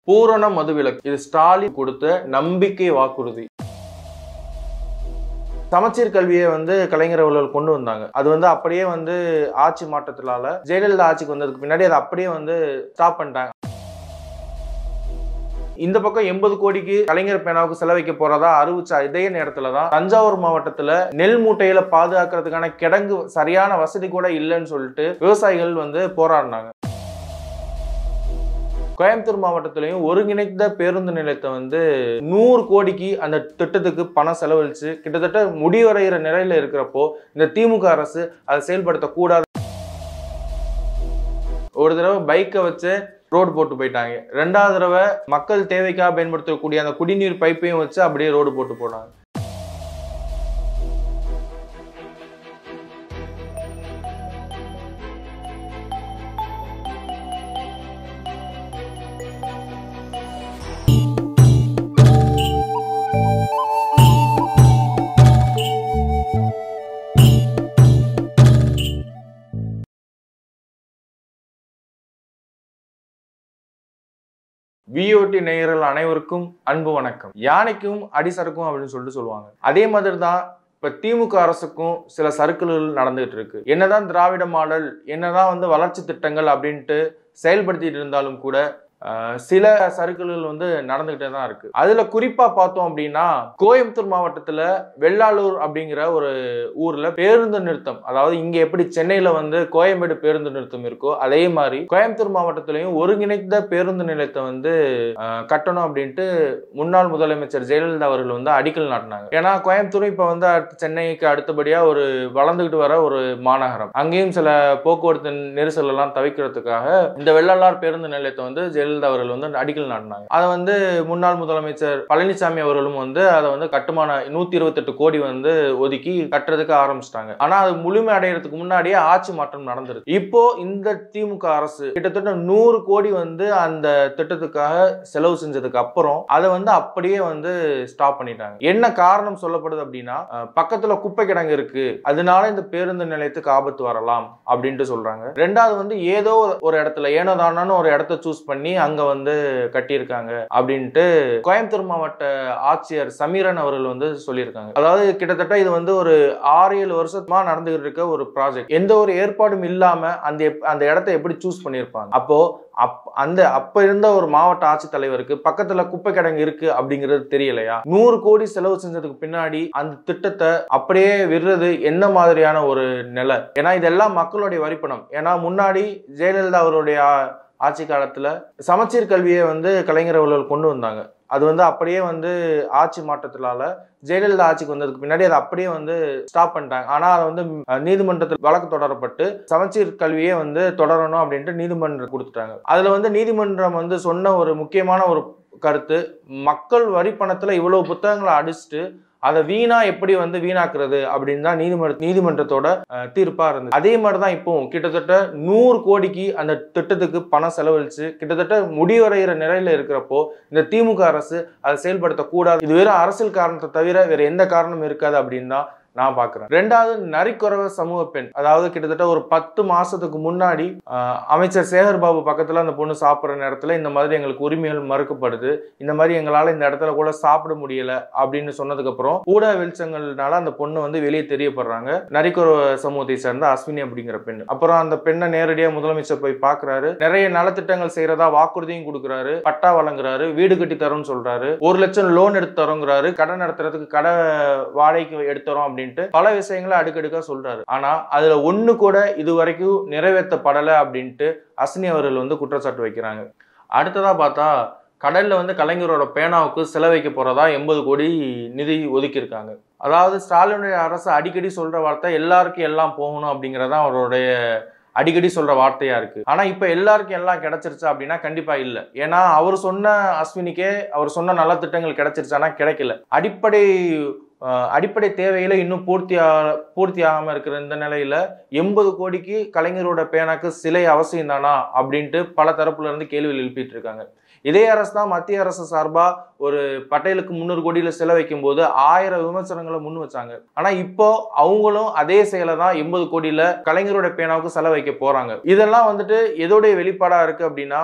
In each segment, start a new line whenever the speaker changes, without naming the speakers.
பூரண மதுவிலக்கு இது ஸ்டாலின் கொடுத்த நம்பிக்கை வாக்குறுதி சமச்சீர் கல்வியை வந்து கலைஞர் அவர்கள் கொண்டு வந்தாங்க அது வந்து அப்படியே வந்து ஆட்சி மாற்றத்தினால ஜெயலலிதா ஆட்சிக்கு வந்ததுக்கு பின்னாடி அதை அப்படியே வந்து ஸ்டாப் பண்ணிட்டாங்க இந்த பக்கம் எண்பது கோடிக்கு கலைஞர் பேனாவுக்கு செலவைக்க போறதா அறிவிச்ச இதே நேரத்துல தான் தஞ்சாவூர் மாவட்டத்துல நெல் மூட்டையில பாதுகாக்கிறதுக்கான கிடங்கு சரியான வசதி கூட இல்லைன்னு சொல்லிட்டு விவசாயிகள் வந்து போராடினாங்க கோயம்புத்தூர் மாவட்டத்திலையும் ஒருங்கிணைந்த பேருந்து நிலையத்தை வந்து நூறு கோடிக்கு அந்த திட்டத்துக்கு பணம் செலவழிச்சு கிட்டத்தட்ட முடிவடைகிற நிலையில இருக்கிறப்போ இந்த திமுக அரசு அதை செயல்படுத்தக்கூடாது ஒரு தடவை பைக்கை வச்சு ரோடு போட்டு போயிட்டாங்க ரெண்டாவது தடவை மக்கள் தேவைக்காக பயன்படுத்தக்கூடிய அந்த குடிநீர் பைப்பையும் வச்சு அப்படியே ரோடு போட்டு போனாங்க விஓடி நேயர்கள் அனைவருக்கும் அன்பு வணக்கம் யானைக்கும் அடிசறுக்கும் அப்படின்னு சொல்லிட்டு சொல்லுவாங்க அதே மாதிரி தான் இப்ப திமுக அரசுக்கும் சில சறுக்கல்கள் நடந்துகிட்டு இருக்கு என்னதான் திராவிட மாடல் என்னதான் வந்து வளர்ச்சி திட்டங்கள் அப்படின்ட்டு செயல்படுத்திட்டு இருந்தாலும் கூட ஆஹ், சில சறுக்கல்கள் வந்து நடந்துகிட்டே தான் இருக்கு அதுல குறிப்பா பார்த்தோம் அப்படின்னா கோயம்புத்தூர் மாவட்டத்துல வெள்ளாளூர் அப்படிங்கிற ஒரு ஊர்ல பேருந்து நிறுத்தம் அதாவது இங்க எப்படி சென்னையில வந்து கோயம்பேடு பேருந்து நிறுத்தம் இருக்கோ அதே மாதிரி கோயம்புத்தூர் மாவட்டத்திலையும் ஒருங்கிணைந்த பேருந்து நிலையத்தை வந்து ஆஹ், கட்டணும் அப்படின்ட்டு முன்னாள் முதலமைச்சர் ஜெயலலிதா அவர்கள் வந்து அடிக்கல் நாட்டினாங்க ஏன்னா கோயம்புத்தூரும் இப்ப வந்து அடுத்து சென்னைக்கு அடுத்தபடியா ஒரு வளர்ந்துகிட்டு வர ஒரு மாநகரம் அங்கேயும் சில போக்குவரத்து நெரிசல் எல்லாம் தவிர்க்கிறதுக்காக இந்த வெள்ளலார் பேருந்து நிலையத்தை வந்து ஜெயலலிதா அவர்கள் வந்து அடிக்கல் நாட்டினாங்க அதை வந்து முன்னாள் முதலமைச்சர் பழனிசாமி அவர்களும் வந்து அதை வந்து கட்டுமான நூத்தி இருபத்தெட்டு கோடி வந்து ஒதுக்கி கட்டுறதுக்கு ஆரம்பிச்சிட்டாங்க ஆனா அது முழுமை அடைகிறதுக்கு முன்னாடியே ஆட்சி மாற்றம் நடந்துருது இப்போ இந்த திமுக அரசு கிட்டத்தட்ட நூறு கோடி வந்து அந்த திட்டத்துக்காக செலவு செஞ்சதுக்கு அப்புறம் அதை வந்து அப்படியே வந்து ஸ்டாப் பண்ணிட்டாங்க என்ன காரணம் சொல்லப்படுது அப்படின்னா அஹ், பக்கத்துல குப்பை கிடங்கு இருக்கு அதனால இந்த பேருந்து நிலையத்துக்கு ஆபத்து வரலாம் அப்படின்ட்டு சொல்றாங்க ரெண்டாவது வந்து ஏதோ ஒரு இடத்துல ஏனோ தானோன்னு ஒரு இடத்த சூஸ் பண்ணி அங்க வந்து கட்டியிருக்காங்க அப்படின்ட்டு கோயம்புத்தூர் மாவட்ட ஆட்சியர் சமீரன் அவர்கள் வந்து சொல்லியிருக்காங்க அதாவது கிட்டத்தட்ட இது வந்து ஒரு ஆறு ஏழு வருஷமா நடந்துகிட்டு இருக்க ஒரு ப்ராஜெக்ட் எந்த ஒரு ஏற்பாடும் இல்லாம அந்த எப்- அந்த இடத்த எப்படி சூஸ் பண்ணியிருப்பாங்க அப்போ அப் அந்த அப்ப இருந்த ஒரு மாவட்ட ஆட்சித்தலைவருக்கு பக்கத்துல குப்பை கிடங்கு இருக்கு அப்படிங்கிறது தெரியலையா நூறு கோடி செலவு செஞ்சதுக்கு பின்னாடி அந்த திட்டத்தை அப்படியே விடுறது என்ன மாதிரியான ஒரு நிலை ஏன்னா இதெல்லாம் மக்களுடைய வரிப்பணம் ஏன்னா முன்னாடி ஜெயலலிதா அவருடைய ஆ- ஆட்சி காலத்துல சமச்சீர் கல்வியை வந்து கலைஞர் அவர்கள் கொண்டு வந்தாங்க அது வந்து அப்படியே வந்து ஆட்சி மாற்றத்தினால ஜெயலலிதா ஆட்சிக்கு வந்ததுக்கு பின்னாடி அதை அப்படியே வந்து ஸ்டாப் பண்ணிட்டாங்க ஆனா அதை வந்து அஹ், நீதிமன்றத்தில் வழக்கு தொடரப்பட்டு சமச்சீர் கல்வியே வந்து தொடரணும் அப்படின்ட்டு நீதிமன்றம் கொடுத்துட்டாங்க அதுல வந்து நீதிமன்றம் வந்து சொன்ன ஒரு முக்கியமான ஒரு கருத்து மக்கள் வரி பணத்துல இவ்வளவு புத்தகங்களை அடிச்சுட்டு அதை வீணா எப்படி வந்து வீணாக்குறது அப்படின்னு தான் நீதிமன்ற நீதிமன்றத்தோட அஹ், தீர்ப்பா இருந்தது அதே மாதிரி தான் இப்போ கிட்டத்தட்ட நூறு கோடிக்கு அந்த திட்டத்துக்கு பணம் செலவழிச்சு கிட்டத்தட்ட முடிவடைகிற நிலையில இருக்கிறப்போ இந்த திமுக அரசு அதை செயல்படுத்தக்கூடாது இது வெறும் அரசியல் காரணத்தை தவிர வேற எந்த காரணமும் இருக்காது அப்படின்னு தான் நான் பார்க்கிறேன் ரெண்டாவது நரிக்குறவ சமூக பெண் அதாவது கிட்டத்தட்ட ஒரு பத்து மாசத்துக்கு முன்னாடி ஆஹ், அமைச்சர் சேகர் பாபு பக்கத்துல அந்த பொண்ணு சாப்பிட்ற நேரத்துல இந்த மாதிரி எங்களுக்கு உரிமைகள் மறுக்கப்படுது இந்த மாதிரி எங்களால இந்த இடத்துல கூட சாப்பிட முடியல அப்படின்னு சொன்னதுக்கு அப்புறம் ஊடக வெளிச்சங்கள்னால அந்த பொண்ணு வந்து வெளியே தெரியப்படுறாங்க நரிக்குறவ சமூகத்தை சேர்ந்த அஸ்வினி அப்படிங்கிற பெண் அப்புறம் அந்த பெண்ணை நேரடியா முதலமைச்சர் போய் பார்க்கறாரு நிறைய நலத்திட்டங்கள் செய்யறதா வாக்குறுதியும் கொடுக்குறாரு பட்டா வழங்குறாரு வீடு கட்டி தரோம்னு சொல்றாரு ஒரு லட்சம் லோன் எடுத்து தரோங்கிறாரு கடை நடத்துறதுக்கு கடை வாடகைக்கு எடுத்துறோம் அப்படின்ட்டு பல விஷயங்களை அடுக்கடுக்கா சொல்றாரு ஆனா அதுல ஒண்ணு கூட இது வரைக்கும் நிறைவேற்றப்படலை அப்படின்ட்டு அஸ்னி அவர்கள் வந்து குற்றச்சாட்டு வைக்கிறாங்க அடுத்ததா பார்த்தா கடல்ல வந்து கலைஞரோட பேனாவுக்கு செலவைக்க போறதா எண்பது கோடி நிதி ஒதுக்கியிருக்காங்க அதாவது ஸ்டாலினுடைய அரசு அடிக்கடி சொல்ற வார்த்தை எல்லாருக்கும் எல்லாம் போகணும் அப்படிங்கறதான் அவருடைய அடிக்கடி சொல்ற வார்த்தையா இருக்கு ஆனா இப்ப எல்லாருக்கும் எல்லாம் கிடைச்சிருச்சா அப்படின்னா கண்டிப்பா இல்ல ஏன்னா அவர் சொன்ன அஸ்வினிக்கே அவர் சொன்ன நல்ல திட்டங்கள் கிடைச்சிருச்சானா கிடைக்கல அடிப்படை அஹ், அடிப்படை தேவையில இன்னும் பூர்த்தி ஆ- பூர்த்தி ஆகாம இருக்கிற இந்த நிலையில எண்பது கோடிக்கு கலைஞரோட பேனாக்கு சிலை அவசியம் தானா அப்படின்ட்டு பல தரப்புல இருந்து கேள்விகள் எழுப்பிட்டு இருக்காங்க இதே அரசு தான் மத்திய அரசு சார்பா ஒரு பட்டேலுக்கு முந்நூறு கோடியில செலவைக்கும் போது ஆயிரம் விமர்சனங்களை முன் வச்சாங்க ஆனா இப்போ அவங்களும் அதே செயலை தான் எண்பது கோடியில கலைஞரோட பேனாவுக்கு செலவைக்க போறாங்க இதெல்லாம் வந்துட்டு எதோடைய வெளிப்பாடா இருக்கு அப்படின்னா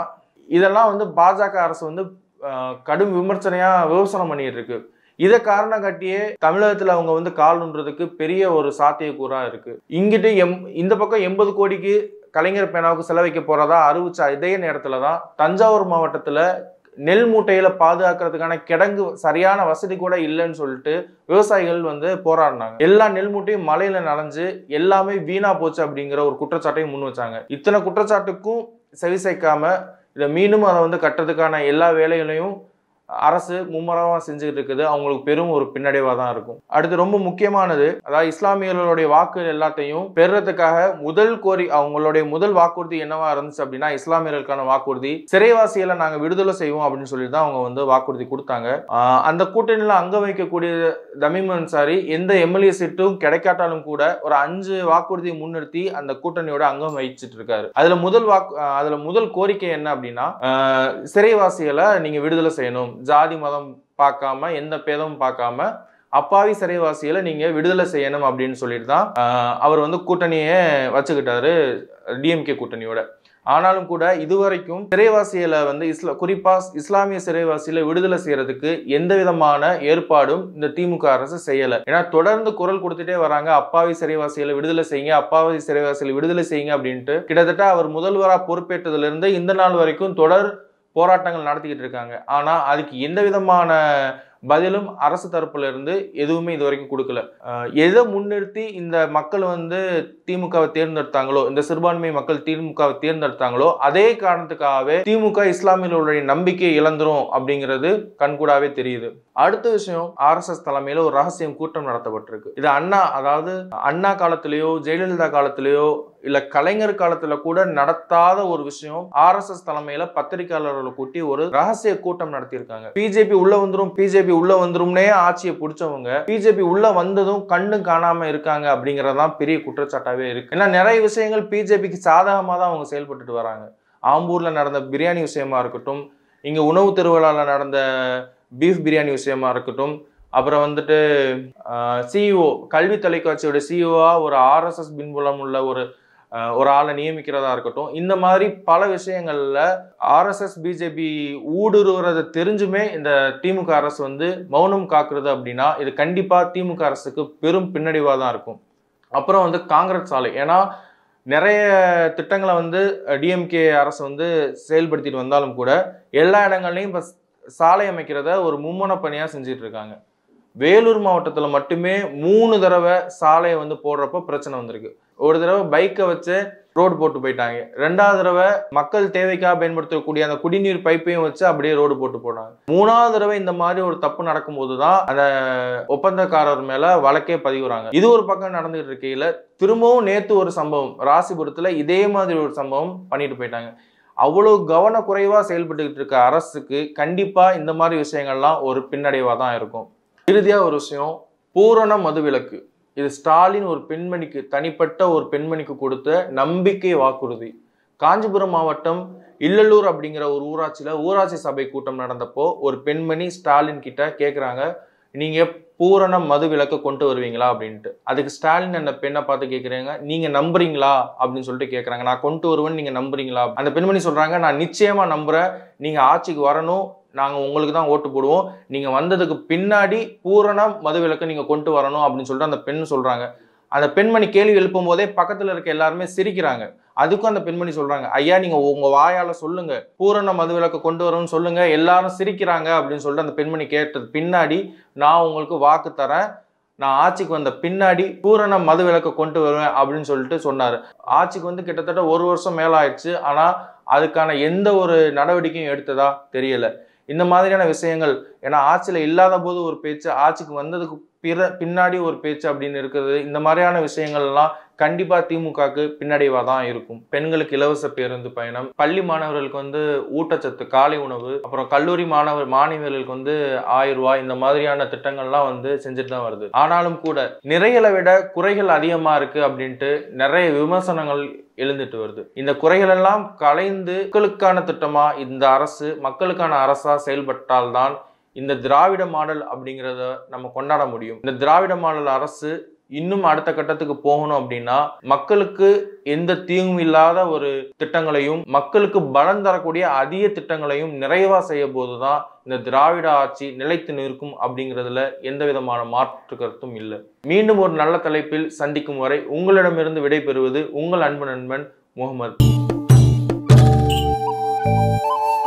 இதெல்லாம் வந்து பாஜக அரசு வந்து ஆஹ், கடும் விமர்சனையா விமர்சனம் பண்ணிட்டு இருக்கு இதை காரணம் காட்டியே தமிழகத்துல அவங்க வந்து கால் ஊன்றதுக்கு பெரிய ஒரு சாத்தியக்கூறா இருக்கு இங்கிட்டு எம் இந்த பக்கம் எண்பது கோடிக்கு கலைஞர் பேனாவுக்கு செலவைக்க போறதா அறிவிச்ச இதே நேரத்துல தான் தஞ்சாவூர் மாவட்டத்துல நெல் மூட்டையில பாதுகாக்கிறதுக்கான கிடங்கு சரியான வசதி கூட இல்லைன்னு சொல்லிட்டு விவசாயிகள் வந்து போராடினாங்க எல்லா நெல் மூட்டையும் மழையில நனைஞ்சு எல்லாமே வீணா போச்சு அப்படிங்கிற ஒரு குற்றச்சாட்டையும் முன் வச்சாங்க இத்தனை குற்றச்சாட்டுக்கும் செவி சேர்க்காம இதை மீண்டும் அதை வந்து கட்டுறதுக்கான எல்லா வேலைகளையும் அரசு மும்மரமாக செஞ்சுக்கிட்டு இருக்குது அவங்களுக்கு பெரும் ஒரு பின்னடைவாக தான் இருக்கும் அடுத்து ரொம்ப முக்கியமானது அதாவது இஸ்லாமியர்களுடைய வாக்கு எல்லாத்தையும் பெறுறதுக்காக முதல் கோரி அவங்களுடைய முதல் வாக்குறுதி என்னவா இருந்துச்சு அப்படின்னா இஸ்லாமியர்களுக்கான வாக்குறுதி சிறைவாசிகளை நாங்கள் விடுதலை செய்வோம் அப்படின்னு சொல்லி தான் அவங்க வந்து வாக்குறுதி கொடுத்தாங்க ஆஹ் அந்த கூட்டணியில் அங்க வைக்கக்கூடிய தமிம் அன்சாரி எந்த எம்எல்ஏ சீட்டும் கிடைக்காட்டாலும் கூட ஒரு அஞ்சு வாக்குறுதியை முன்னிறுத்தி அந்த கூட்டணியோட அங்கம் வகிச்சிட்டு இருக்காரு அதுல முதல் வாக்கு ஆஹ் அதுல முதல் கோரிக்கை என்ன அப்படின்னா ஆஹ் சிறைவாசிகளை நீங்க விடுதலை செய்யணும் ஜாதி மதம் பார்க்காம எந்த பேதமும் பார்க்காம அப்பாவி சிறைவாசிகளை நீங்க விடுதலை செய்யணும் அப்படின்னு சொல்லிட்டு தான் ஆஹ் அவர் வந்து கூட்டணியை வச்சுக்கிட்டாரு டிஎம்கே கூட்டணியோட ஆனாலும் கூட இதுவரைக்கும் சிறைவாசிகளை வந்து இஸ்லா குறிப்பா இஸ்லாமிய சிறைவாசிகளை விடுதலை செய்யறதுக்கு எந்த விதமான ஏற்பாடும் இந்த திமுக அரசு செய்யல ஏன்னா தொடர்ந்து குரல் கொடுத்துட்டே வராங்க அப்பாவி சிறைவாசிகளை விடுதலை செய்யுங்க அப்பாவி சிறைவாசிகளை விடுதலை செய்யுங்க அப்படின்ட்டு கிட்டத்தட்ட அவர் முதல்வரா பொறுப்பேற்றதுல இருந்து இந்த நாள் வரைக்கும் தொடர் போராட்டங்கள் நடத்திக்கிட்டு இருக்காங்க ஆனா அதுக்கு எந்த விதமான பதிலும் அரசு தரப்புல இருந்து எதுவுமே இது வரைக்கும் கொடுக்கல அஹ் எதை முன்னிறுத்தி இந்த மக்கள் வந்து திமுகவை தேர்ந்தெடுத்தாங்களோ இந்த சிறுபான்மை மக்கள் திமுகவை தேர்ந்தெடுத்தாங்களோ அதே காரணத்துக்காகவே திமுக இஸ்லாமியர்களுடைய நம்பிக்கை இழந்துரும் அப்படிங்கிறது கண்கூடாவே தெரியுது அடுத்த விஷயம் ஆர்எஸ்எஸ் தலைமையில ஒரு ரகசியம் கூட்டம் நடத்தப்பட்டிருக்கு இது அண்ணா அதாவது அண்ணா காலத்திலேயோ ஜெயலலிதா காலத்திலேயோ இல்ல கலைஞர் காலத்துல கூட நடத்தாத ஒரு விஷயம் ஆர்எஸ்எஸ் தலைமையில பத்திரிகையாளர்களை கூட்டி ஒரு ரகசிய கூட்டம் நடத்தியிருக்காங்க பிஜேபி உள்ள வந்துரும் பிஜேபி உள்ள வந்துரும்னே ஆட்சியை பிடிச்சவங்க பிஜேபி உள்ள வந்ததும் கண்ணு காணாம இருக்காங்க அப்படிங்கறதுதான் பெரிய குற்றச்சாட்டாவே இருக்கு ஏன்னா நிறைய விஷயங்கள் பிஜேபிக்கு சாதகமா தான் அவங்க செயல்பட்டுட்டு வராங்க ஆம்பூர்ல நடந்த பிரியாணி விஷயமா இருக்கட்டும் இங்க உணவு திருவிழால நடந்த பீஃப் பிரியாணி விஷயமா இருக்கட்டும் அப்புறம் வந்துட்டு சிஇஓ கல்வி தொலைக்காட்சியோட சிஇஓவா ஒரு ஆர்எஸ்எஸ் பின்புலம் உள்ள ஒரு அஹ், ஒரு ஆளை நியமிக்கிறதா இருக்கட்டும் இந்த மாதிரி பல விஷயங்கள்ல ஆர்எஸ்எஸ் பிஜேபி ஊடுருவதை தெரிஞ்சுமே இந்த திமுக அரசு வந்து மௌனம் காக்குறது அப்படின்னா இது கண்டிப்பா திமுக அரசுக்கு பெரும் பின்னடைவாக தான் இருக்கும் அப்புறம் வந்து காங்கிரஸ் சாலை ஏன்னா நிறைய திட்டங்களை வந்து டிஎம்கே அரசு வந்து செயல்படுத்திட்டு வந்தாலும் கூட எல்லா இடங்கள்லையும் இப்போ சாலை அமைக்கிறத ஒரு மும்மன பணியாக செஞ்சுட்டு இருக்காங்க வேலூர் மாவட்டத்தில் மட்டுமே மூணு தடவை சாலையை வந்து போடுறப்ப பிரச்சனை வந்திருக்கு ஒரு தடவை பைக்கை வச்சு ரோடு போட்டு போயிட்டாங்க ரெண்டாவது தடவை மக்கள் தேவைக்காக பயன்படுத்தக்கூடிய அந்த குடிநீர் பைப்பையும் வச்சு அப்படியே ரோடு போட்டு போனாங்க மூணாவது தடவை இந்த மாதிரி ஒரு தப்பு நடக்கும்போது தான் அந்த ஒப்பந்தக்காரர் மேல வழக்கே பதிவுறாங்க இது ஒரு பக்கம் நடந்துகிட்டு இருக்கையில திரும்பவும் நேத்து ஒரு சம்பவம் ராசிபுரத்துல இதே மாதிரி ஒரு சம்பவம் பண்ணிட்டு போயிட்டாங்க அவ்வளவு கவனக்குறைவா செயல்பட்டுக்கிட்டு இருக்க அரசுக்கு கண்டிப்பா இந்த மாதிரி விஷயங்கள்லாம் ஒரு பின்னடைவா தான் இருக்கும் இறுதியா ஒரு விஷயம் பூரண மதுவிலக்கு இது ஸ்டாலின் ஒரு பெண்மணிக்கு தனிப்பட்ட ஒரு பெண்மணிக்கு கொடுத்த நம்பிக்கை வாக்குறுதி காஞ்சிபுரம் மாவட்டம் இல்லலூர் அப்படிங்கிற ஒரு ஊராட்சியில ஊராட்சி சபை கூட்டம் நடந்தப்போ ஒரு பெண்மணி ஸ்டாலின் கிட்ட கேக்குறாங்க நீங்க பூரண மது விலக்கு கொண்டு வருவீங்களா அப்படின்ட்டு அதுக்கு ஸ்டாலின் அந்த பெண்ணை பார்த்து கேக்குறாங்க நீங்க நம்புறீங்களா அப்படின்னு சொல்லிட்டு கேக்குறாங்க நான் கொண்டு வருவேன் நீங்க நம்புறீங்களா அந்த பெண்மணி சொல்றாங்க நான் நிச்சயமா நம்புறேன் நீங்க ஆட்சிக்கு வரணும் நாங்க உங்களுக்கு தான் ஓட்டு போடுவோம் நீங்க வந்ததுக்கு பின்னாடி பூரண மது விலக்கு நீங்க கொண்டு வரணும் அப்படின்னு சொல்லிட்டு அந்த பெண் சொல்றாங்க அந்த பெண்மணி கேள்வி எழுப்பும் போதே பக்கத்துல இருக்க எல்லாருமே சிரிக்கிறாங்க அதுக்கும் அந்த பெண்மணி சொல்றாங்க ஐயா நீங்க உங்க வாயால சொல்லுங்க பூரண மதுவிலக்கு கொண்டு வரணும்னு சொல்லுங்க எல்லாரும் சிரிக்கிறாங்க அப்படின்னு சொல்லிட்டு அந்த பெண்மணி கேட்டது பின்னாடி நான் உங்களுக்கு வாக்கு தரேன் நான் ஆட்சிக்கு வந்த பின்னாடி பூரண மதுவிலக்கு கொண்டு வருவேன் அப்படின்னு சொல்லிட்டு சொன்னாரு ஆட்சிக்கு வந்து கிட்டத்தட்ட ஒரு வருஷம் மேல ஆயிடுச்சு ஆனா அதுக்கான எந்த ஒரு நடவடிக்கையும் எடுத்ததா தெரியல இந்த மாதிரியான விஷயங்கள் ஏன்னா ஆட்சியில இல்லாத போது ஒரு பேச்சு ஆட்சிக்கு வந்ததுக்கு பிற பின்னாடி ஒரு பேச்சு அப்படின்னு இருக்கிறது இந்த மாதிரியான விஷயங்கள் எல்லாம் கண்டிப்பா திமுகக்கு பின்னடைவா தான் இருக்கும் பெண்களுக்கு இலவச பேருந்து பயணம் பள்ளி மாணவர்களுக்கு வந்து ஊட்டச்சத்து காலை உணவு அப்புறம் கல்லூரி மாணவர் மாணவியர்களுக்கு வந்து ஆயிரம் ரூபாய் இந்த மாதிரியான திட்டங்கள்லாம் வந்து செஞ்சுட்டு தான் வருது ஆனாலும் கூட நிறைகளை விட குறைகள் அதிகமா இருக்கு அப்படின்ட்டு நிறைய விமர்சனங்கள் எழுந்துட்டு வருது இந்த குறைகள் எல்லாம் கலைந்து மக்களுக்கான திட்டமா இந்த அரசு மக்களுக்கான அரசா செயல்பட்டால்தான் இந்த திராவிட மாடல் அப்படிங்கிறத நம்ம கொண்டாட முடியும் இந்த திராவிட மாடல் அரசு இன்னும் அடுத்த கட்டத்துக்கு போகணும் அப்படின்னா மக்களுக்கு எந்த தீங்கும் இல்லாத ஒரு திட்டங்களையும் மக்களுக்கு பலம் தரக்கூடிய அதிக திட்டங்களையும் நிறைவா செய்ய போதுதான் இந்த திராவிட ஆட்சி நிலைத்து நிற்கும் அப்படிங்கிறதுல எந்த விதமான மாற்று கருத்தும் இல்லை மீண்டும் ஒரு நல்ல தலைப்பில் சந்திக்கும் வரை உங்களிடமிருந்து விடைபெறுவது உங்கள் அன்பு நண்பன் முகமது